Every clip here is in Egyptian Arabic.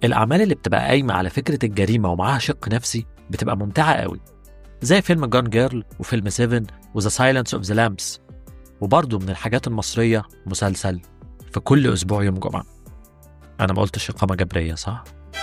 الأعمال اللي بتبقى قايمة على فكرة الجريمة ومعاها شق نفسي بتبقى ممتعة قوي زي فيلم جون جيرل وفيلم سيفن وذا سايلنس اوف ذا لامبس وبرضه من الحاجات المصرية مسلسل في كل أسبوع يوم جمعة أنا ما قلتش إقامة جبرية صح؟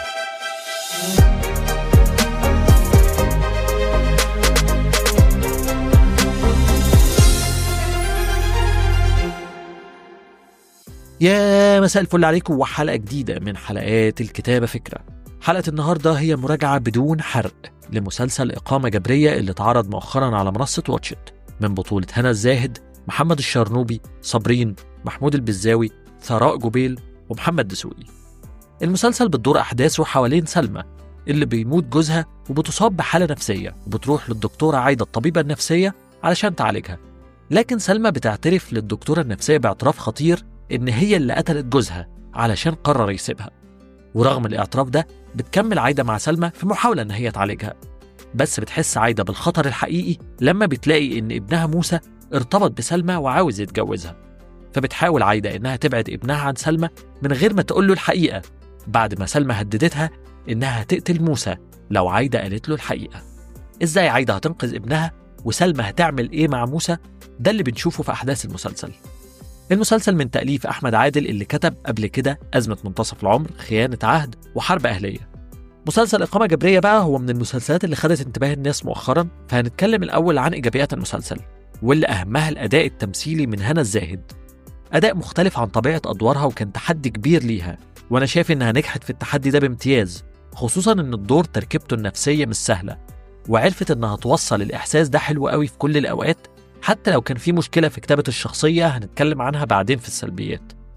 يا مساء الفل عليكم وحلقة جديدة من حلقات الكتابة فكرة حلقة النهاردة هي مراجعة بدون حرق لمسلسل إقامة جبرية اللي اتعرض مؤخرا على منصة واتشت من بطولة هنا الزاهد محمد الشرنوبي صابرين محمود البزاوي ثراء جبيل ومحمد دسوقي المسلسل بتدور أحداثه حوالين سلمى اللي بيموت جوزها وبتصاب بحالة نفسية وبتروح للدكتورة عايدة الطبيبة النفسية علشان تعالجها لكن سلمى بتعترف للدكتورة النفسية باعتراف خطير إن هي اللي قتلت جوزها علشان قرر يسيبها ورغم الاعتراف ده بتكمل عايدة مع سلمى في محاولة إن هي تعالجها بس بتحس عايدة بالخطر الحقيقي لما بتلاقي إن ابنها موسى ارتبط بسلمى وعاوز يتجوزها فبتحاول عايدة إنها تبعد ابنها عن سلمى من غير ما تقول له الحقيقة بعد ما سلمى هددتها إنها هتقتل موسى لو عايدة قالت له الحقيقة إزاي عايدة هتنقذ ابنها وسلمى هتعمل إيه مع موسى ده اللي بنشوفه في أحداث المسلسل المسلسل من تأليف أحمد عادل اللي كتب قبل كده أزمة منتصف العمر خيانة عهد وحرب أهلية مسلسل إقامة جبرية بقى هو من المسلسلات اللي خدت انتباه الناس مؤخرا فهنتكلم الأول عن إيجابيات المسلسل واللي أهمها الأداء التمثيلي من هنا الزاهد أداء مختلف عن طبيعة أدوارها وكان تحدي كبير ليها وأنا شايف إنها نجحت في التحدي ده بامتياز خصوصا إن الدور تركيبته النفسية مش سهلة وعرفت إنها توصل الإحساس ده حلو قوي في كل الأوقات حتى لو كان في مشكلة في كتابة الشخصية هنتكلم عنها بعدين في السلبيات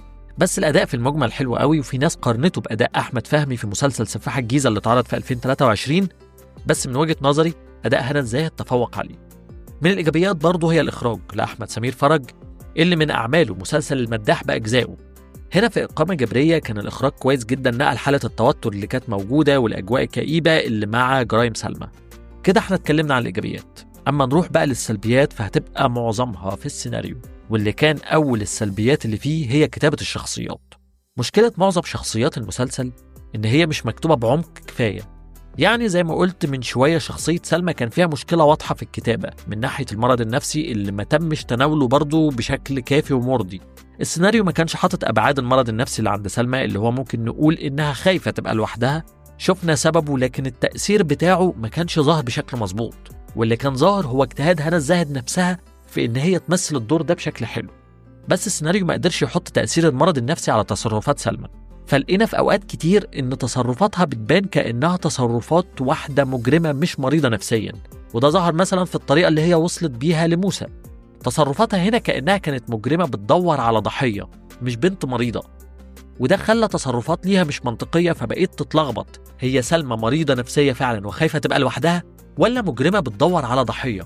بس الأداء في المجمل حلو قوي وفي ناس قارنته بأداء أحمد فهمي في مسلسل سفاح الجيزة اللي اتعرض في 2023 بس من وجهة نظري أداء هنا الزاهد تفوق عليه من الإيجابيات برضه هي الإخراج لأحمد سمير فرج اللي من أعماله مسلسل المداح بأجزائه هنا في إقامة جبرية كان الإخراج كويس جدا نقل حالة التوتر اللي كانت موجودة والأجواء الكئيبة اللي مع جرايم سلمى كده احنا اتكلمنا عن الإيجابيات أما نروح بقى للسلبيات فهتبقى معظمها في السيناريو واللي كان أول السلبيات اللي فيه هي كتابة الشخصيات مشكلة معظم شخصيات المسلسل إن هي مش مكتوبة بعمق كفاية يعني زي ما قلت من شوية شخصية سلمى كان فيها مشكلة واضحة في الكتابة من ناحية المرض النفسي اللي ما تمش تناوله برضه بشكل كافي ومرضي السيناريو ما كانش حاطط أبعاد المرض النفسي اللي عند سلمى اللي هو ممكن نقول إنها خايفة تبقى لوحدها شفنا سببه لكن التأثير بتاعه ما كانش ظاهر بشكل مظبوط واللي كان ظاهر هو اجتهاد هنا الزاهد نفسها في ان هي تمثل الدور ده بشكل حلو بس السيناريو ما قدرش يحط تاثير المرض النفسي على تصرفات سلمى فلقينا في اوقات كتير ان تصرفاتها بتبان كانها تصرفات واحده مجرمه مش مريضه نفسيا وده ظهر مثلا في الطريقه اللي هي وصلت بيها لموسى تصرفاتها هنا كانها كانت مجرمه بتدور على ضحيه مش بنت مريضه وده خلى تصرفات ليها مش منطقيه فبقيت تتلخبط هي سلمى مريضه نفسيه فعلا وخايفه تبقى لوحدها ولا مجرمة بتدور على ضحية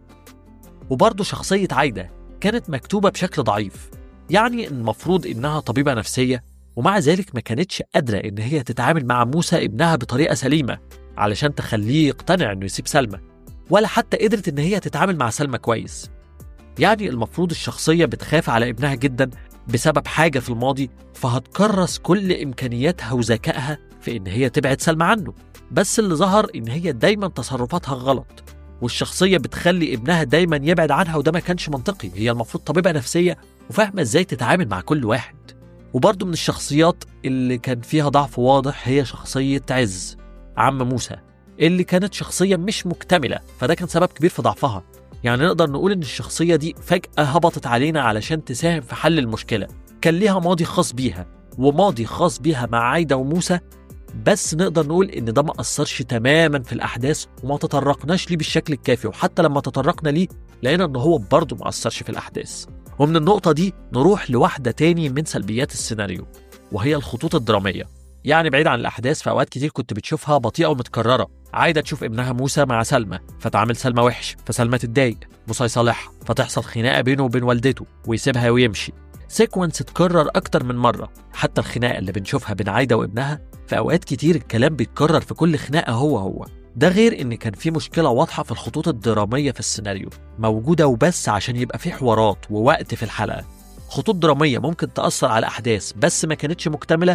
وبرضه شخصية عايدة كانت مكتوبة بشكل ضعيف يعني المفروض إنها طبيبة نفسية ومع ذلك ما كانتش قادرة إن هي تتعامل مع موسى ابنها بطريقة سليمة علشان تخليه يقتنع إنه يسيب سلمى ولا حتى قدرت إن هي تتعامل مع سلمى كويس يعني المفروض الشخصية بتخاف على ابنها جدا بسبب حاجة في الماضي فهتكرس كل إمكانياتها وذكائها في إن هي تبعد سلمى عنه بس اللي ظهر إن هي دايما تصرفاتها غلط والشخصية بتخلي ابنها دايما يبعد عنها وده ما كانش منطقي هي المفروض طبيبة نفسية وفاهمة ازاي تتعامل مع كل واحد وبرضه من الشخصيات اللي كان فيها ضعف واضح هي شخصية عز عم موسى اللي كانت شخصية مش مكتملة فده كان سبب كبير في ضعفها يعني نقدر نقول إن الشخصية دي فجأة هبطت علينا علشان تساهم في حل المشكلة كان ليها ماضي خاص بيها وماضي خاص بيها مع عايدة وموسى بس نقدر نقول ان ده ما اثرش تماما في الاحداث وما تطرقناش ليه بالشكل الكافي وحتى لما تطرقنا ليه لقينا ان هو برضه ما اثرش في الاحداث ومن النقطه دي نروح لواحده تاني من سلبيات السيناريو وهي الخطوط الدراميه يعني بعيد عن الاحداث في اوقات كتير كنت بتشوفها بطيئه ومتكرره عايده تشوف ابنها موسى مع سلمى فتعامل سلمى وحش فسلمى تتضايق موسى يصالحها فتحصل خناقه بينه وبين والدته ويسيبها ويمشي سيكونس اتكرر اكتر من مره حتى الخناقه اللي بنشوفها بين عايده وابنها في اوقات كتير الكلام بيتكرر في كل خناقه هو هو ده غير ان كان في مشكله واضحه في الخطوط الدراميه في السيناريو موجوده وبس عشان يبقى في حوارات ووقت في الحلقه خطوط دراميه ممكن تاثر على احداث بس ما كانتش مكتمله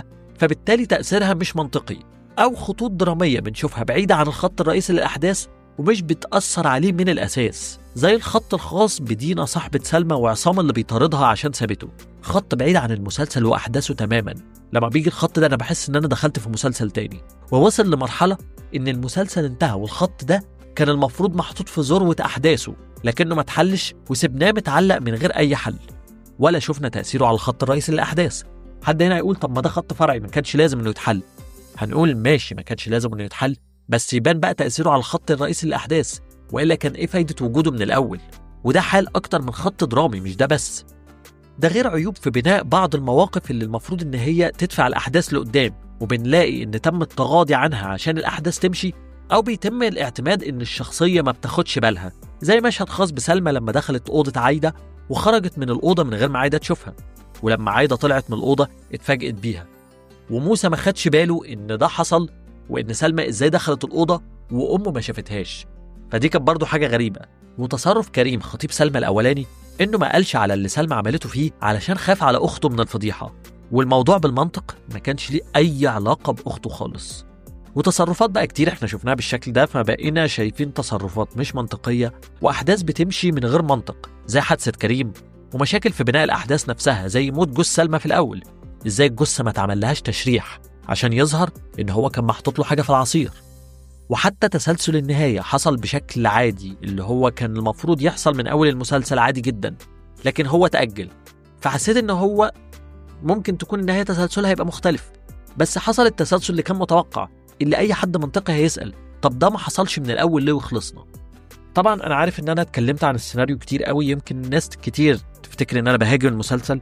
فبالتالي تأثيرها مش منطقي أو خطوط درامية بنشوفها بعيدة عن الخط الرئيسي للأحداث ومش بتأثر عليه من الأساس زي الخط الخاص بدينا صاحبة سلمى وعصام اللي بيطاردها عشان سابته خط بعيد عن المسلسل وأحداثه تماما لما بيجي الخط ده أنا بحس إن أنا دخلت في مسلسل تاني ووصل لمرحلة إن المسلسل انتهى والخط ده كان المفروض محطوط في ذروة أحداثه لكنه ما اتحلش وسبناه متعلق من غير أي حل ولا شفنا تأثيره على الخط الرئيسي للأحداث حد هنا يقول طب ما ده خط فرعي ما كانش لازم إنه يتحل هنقول ماشي ما كانش لازم إنه يتحل بس يبان بقى تأثيره على الخط الرئيسي للأحداث وإلا كان إيه فايدة وجوده من الأول وده حال أكتر من خط درامي مش ده بس ده غير عيوب في بناء بعض المواقف اللي المفروض إن هي تدفع الأحداث لقدام وبنلاقي إن تم التغاضي عنها عشان الأحداث تمشي أو بيتم الاعتماد إن الشخصية ما بتاخدش بالها زي مشهد خاص بسلمى لما دخلت أوضة عايدة وخرجت من الأوضة من غير ما عايدة تشوفها ولما عايدة طلعت من الأوضة اتفاجئت بيها وموسى ما خدش باله إن ده حصل وإن سلمى إزاي دخلت الأوضة وأمه ما شافتهاش فدي كانت برضه حاجة غريبة وتصرف كريم خطيب سلمى الأولاني إنه ما قالش على اللي سلمى عملته فيه علشان خاف على أخته من الفضيحة والموضوع بالمنطق ما كانش ليه أي علاقة بأخته خالص وتصرفات بقى كتير احنا شفناها بالشكل ده فبقينا شايفين تصرفات مش منطقية وأحداث بتمشي من غير منطق زي حادثة كريم ومشاكل في بناء الأحداث نفسها زي موت جث سلمى في الأول إزاي الجثة ما تعملهاش تشريح عشان يظهر إن هو كان محطوط له حاجة في العصير وحتى تسلسل النهاية حصل بشكل عادي اللي هو كان المفروض يحصل من أول المسلسل عادي جدا لكن هو تأجل فحسيت إن هو ممكن تكون النهاية تسلسلها هيبقى مختلف بس حصل التسلسل اللي كان متوقع اللي أي حد منطقي هيسأل طب ده ما حصلش من الأول ليه وخلصنا طبعا أنا عارف إن أنا اتكلمت عن السيناريو كتير قوي يمكن ناس كتير تفتكر إن أنا بهاجم المسلسل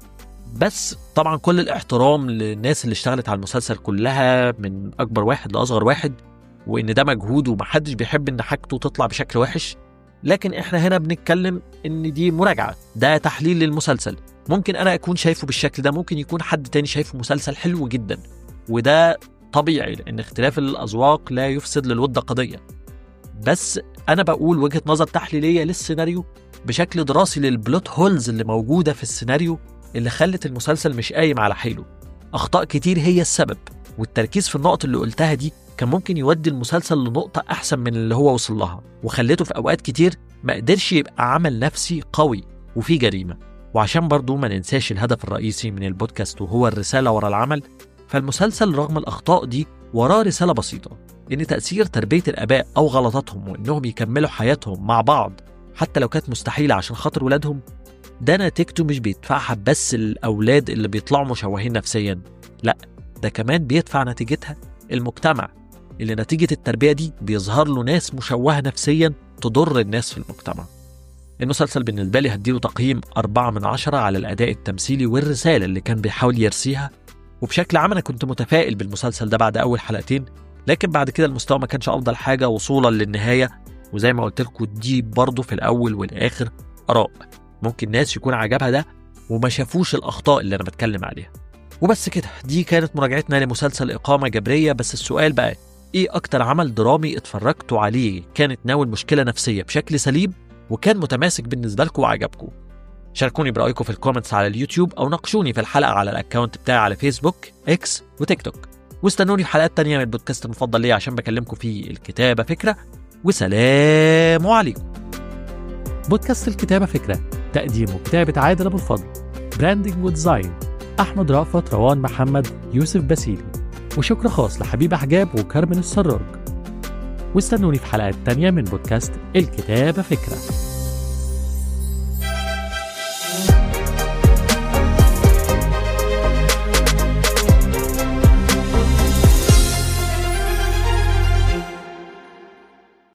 بس طبعا كل الاحترام للناس اللي اشتغلت على المسلسل كلها من أكبر واحد لأصغر واحد وإن ده مجهود ومحدش بيحب إن حاجته تطلع بشكل وحش لكن احنا هنا بنتكلم ان دي مراجعه ده تحليل للمسلسل ممكن انا اكون شايفه بالشكل ده ممكن يكون حد تاني شايفه مسلسل حلو جدا وده طبيعي لان اختلاف الاذواق لا يفسد للود قضيه بس انا بقول وجهه نظر تحليليه للسيناريو بشكل دراسي للبلوت هولز اللي موجوده في السيناريو اللي خلت المسلسل مش قايم على حيله اخطاء كتير هي السبب والتركيز في النقط اللي قلتها دي كان ممكن يودي المسلسل لنقطة أحسن من اللي هو وصل لها وخلته في أوقات كتير ما قدرش يبقى عمل نفسي قوي وفيه جريمة وعشان برضو ما ننساش الهدف الرئيسي من البودكاست وهو الرسالة ورا العمل فالمسلسل رغم الأخطاء دي وراه رسالة بسيطة إن تأثير تربية الآباء أو غلطاتهم وإنهم يكملوا حياتهم مع بعض حتى لو كانت مستحيلة عشان خاطر ولادهم ده نتيجته مش بيدفعها بس الأولاد اللي بيطلعوا مشوهين نفسيا لا ده كمان بيدفع نتيجتها المجتمع اللي نتيجة التربية دي بيظهر له ناس مشوهة نفسيا تضر الناس في المجتمع المسلسل بالنسبة لي هديله تقييم أربعة من عشرة على الأداء التمثيلي والرسالة اللي كان بيحاول يرسيها وبشكل عام أنا كنت متفائل بالمسلسل ده بعد أول حلقتين لكن بعد كده المستوى ما كانش أفضل حاجة وصولا للنهاية وزي ما قلت لكم دي برضه في الأول والآخر آراء ممكن ناس يكون عجبها ده وما شافوش الأخطاء اللي أنا بتكلم عليها وبس كده دي كانت مراجعتنا لمسلسل إقامة جبرية بس السؤال بقى ايه اكتر عمل درامي اتفرجتوا عليه كانت ناول مشكله نفسيه بشكل سليم وكان متماسك بالنسبه لكم وعجبكم شاركوني برايكم في الكومنتس على اليوتيوب او ناقشوني في الحلقه على الاكونت بتاعي على فيسبوك اكس وتيك توك واستنوني في حلقات تانية من البودكاست المفضل ليا عشان بكلمكم في الكتابه فكره وسلام عليكم بودكاست الكتابه فكره تقديم وكتابه عادل ابو الفضل براندنج وديزاين احمد رأفت روان محمد يوسف باسيلي وشكر خاص لحبيب حجاب وكارمن السراج واستنوني في حلقات تانية من بودكاست الكتابة فكرة